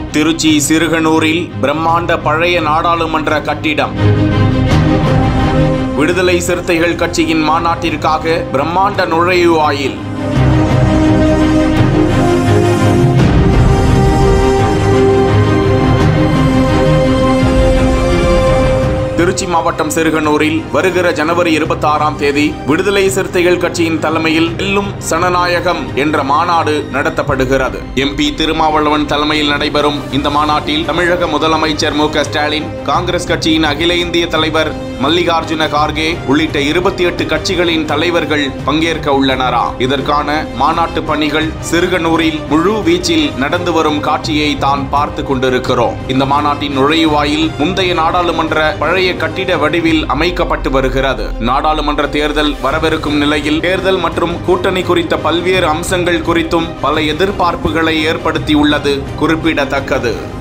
திருச்சி சிறுகனூரில் பிரம்மாண்ட பழைய நாடாளுமன்ற கட்டிடம் விடுதலை சிறுத்தைகள் கட்சியின் மாநாட்டிற்காக பிரம்மாண்ட நுழைவாயில் திருச்சி மாவட்டம் சிறுகனூரில் வருகிற ஜனவரி இருபத்தி ஆறாம் தேதி விடுதலை சிறுத்தைகள் கட்சியின் தலைமையில் வெல்லும் சனநாயகம் என்ற மாநாடு நடத்தப்படுகிறது எம்பி திருமாவளவன் தலைமையில் நடைபெறும் இந்த மாநாட்டில் தமிழக முதலமைச்சர் மு க ஸ்டாலின் காங்கிரஸ் கட்சியின் அகில இந்திய தலைவர் மல்லிகார்ஜுன கார்கே உள்ளிட்ட இருபத்தி எட்டு கட்சிகளின் தலைவர்கள் பங்கேற்க உள்ளனரா இதற்கான மாநாட்டு பணிகள் சிறுகனூரில் முழு வீச்சில் நடந்து வரும் காட்சியை தான் பார்த்து கொண்டிருக்கிறோம் இந்த மாநாட்டின் நுழைவாயில் முந்தைய நாடாளுமன்ற பழைய கட்டிட வடிவில் அமைக்கப்பட்டு வருகிறது நாடாளுமன்ற தேர்தல் வரவிருக்கும் நிலையில் தேர்தல் மற்றும் கூட்டணி குறித்த பல்வேறு அம்சங்கள் குறித்தும் பல எதிர்பார்ப்புகளை ஏற்படுத்தியுள்ளது குறிப்பிடத்தக்கது